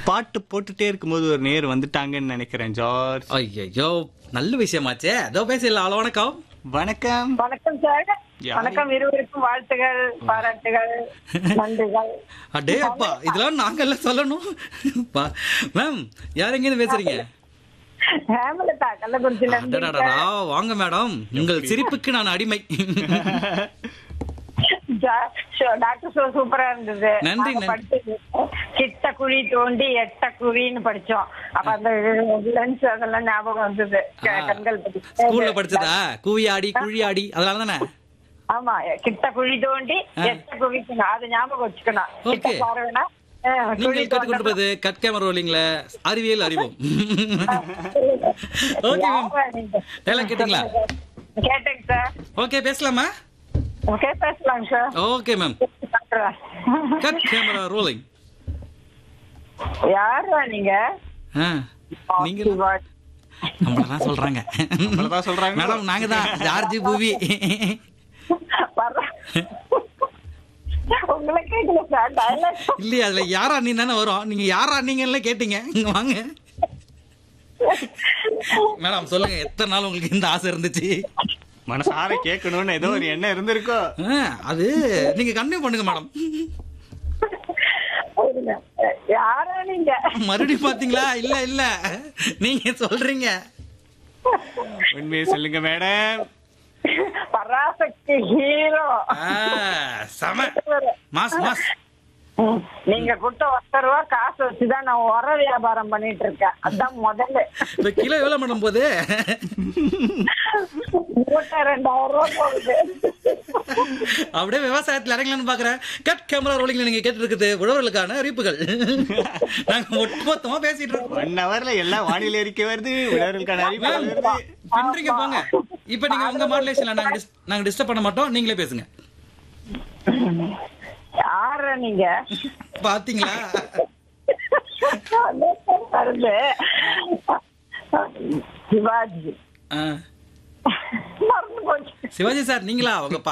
பாட்டு போட்டுட்டே இருக்கும்போது ஒரு நேர் வந்துட்டாங்கன்னு நினைக்கிறேன் ஜார்ஜ் ஐயோ நல்ல விஷயமாச்சே அதோ பேசல ஹலோ வணக்கம் வணக்கம் வணக்கம் சார் யாரு? வணக்கம் இருவருக்கும் வாழ்த்துகள் பாராட்டுகள் நன்றிகள் அடே அப்பா இதெல்லாம் நாங்கல்ல சொல்லணும் பா- மேம் யார் எங்கேருந்து பேசுறீங்க ஹேமலதா கள்ளக்குறிச்சியில இருந்து அடடடடா, வாங்க மேடம் உங்கள் சிரிப்புக்கு நான் அடிமை ஜா- ஷோ- டாக்டர் ஷோ சூப்பரா இருந்தது நன்றி, நாங்க நன்றி. படிச்சது கிட்ட குழி தோண்டி எட்ட குழின்னு படிச்சோம் அப்ப அந்த லென்ஸ் அதெல்லாம் ஞாபகம் வந்தது க- ஆ. கண்கள் பத்தி. ஸ்கூல்ல படிச்சதா கூவி ஆடி குழி ஆடி அதனால தானே ஆமா கிட்ட குழி தோண்டி ஆ. எட்ட குழிக்கணும் அது ஞாபகம் வச்சுக்கணும் கிட்ட Okay. பாருங்கன்னா ஆ, குழி நீங்கள் கற்றுக்கொண்டிருப்பது கட் கேமரா ரோலிங்ல அறிவியல் அறிவோம் ஓகே மேம் யாரா நீங்க? Dialogue கேட்டீங்களா? கேட்டேங்க சார் ஓகே பேசலாமா ஓகே பேசலாங்க sir okay ma'am cut camera rolling யாரா நீங்க நீங்க நம்மள தான் சொல்றாங்க நம்மளதான் சொல்றாங்க. மேடம் நாங்க தான் ஜார்ஜ் பூவி வர்ற- உங்களை கேட்கல சார் டைலாக் இல்லையா அதுல யாரா நீ தானே வரும் நீங்க யாரா நீங்கல்ல கேட்டீங்க இங்க வாங்க மேடம் சொல்லுங்க எத்தனை நாள் உங்களுக்கு இந்த ஆசை இருந்துச்சு மனசார கேட்கணும்னு ஏதோ ஒரு எண்ணம் இருந்திருக்கோ ஆ, அது நீங்க கண்டினியூ பண்ணுங்க மேடம் யாரா நீங்க மறுபடியும் பாத்தீங்களா இல்ல இல்ல நீங்க சொல்றீங்க உண்மையை சொல்லுங்க மேடம் பராசக்தி ஹீரோ ஆ, செம மாஸ் மாஸ் நீங்க கொடுத்த ஒத்த ரூபா காசு வச்சுதான் நான் உர வியாபாரம் பண்ணிட்டு இருக்கேன் அதான் முதல்ல இப்ப கிலோ எவ்வளவு மேடம் போகுது மூட்டை ரெண்டாயிரம் ரூபா போகுது அப்படியே விவசாயத்துல இறங்கலாம்னு பாக்குறேன் கட் கேமரா ரோலிங்ல நீங்க கேட்டு இருக்குது உழவர்களுக்கான அறிவிப்புகள் நாங்க ஒட்டுமொத்தமா பேசிட்டு இருக்கோம் ஒன் ஹவர்ல எல்லாம் வானிலை அறிக்கை வருது உழவர்களுக்கான அறிவிப்பு மேம் வருது பின்றீங்க போங்க இப்ப நீங்க உங்க மாடுலேஷன்ல நாங்க dis- நாங்க டிஸ்டர்ப் பண்ண மாட்டோம் நீங்களே பேசுங்க யாரா நீங்க பாத்தீங்களா வருது சிவாஜி ஆ. மறந்து போச்சு சிவாஜி சார் நீங்களா உங்க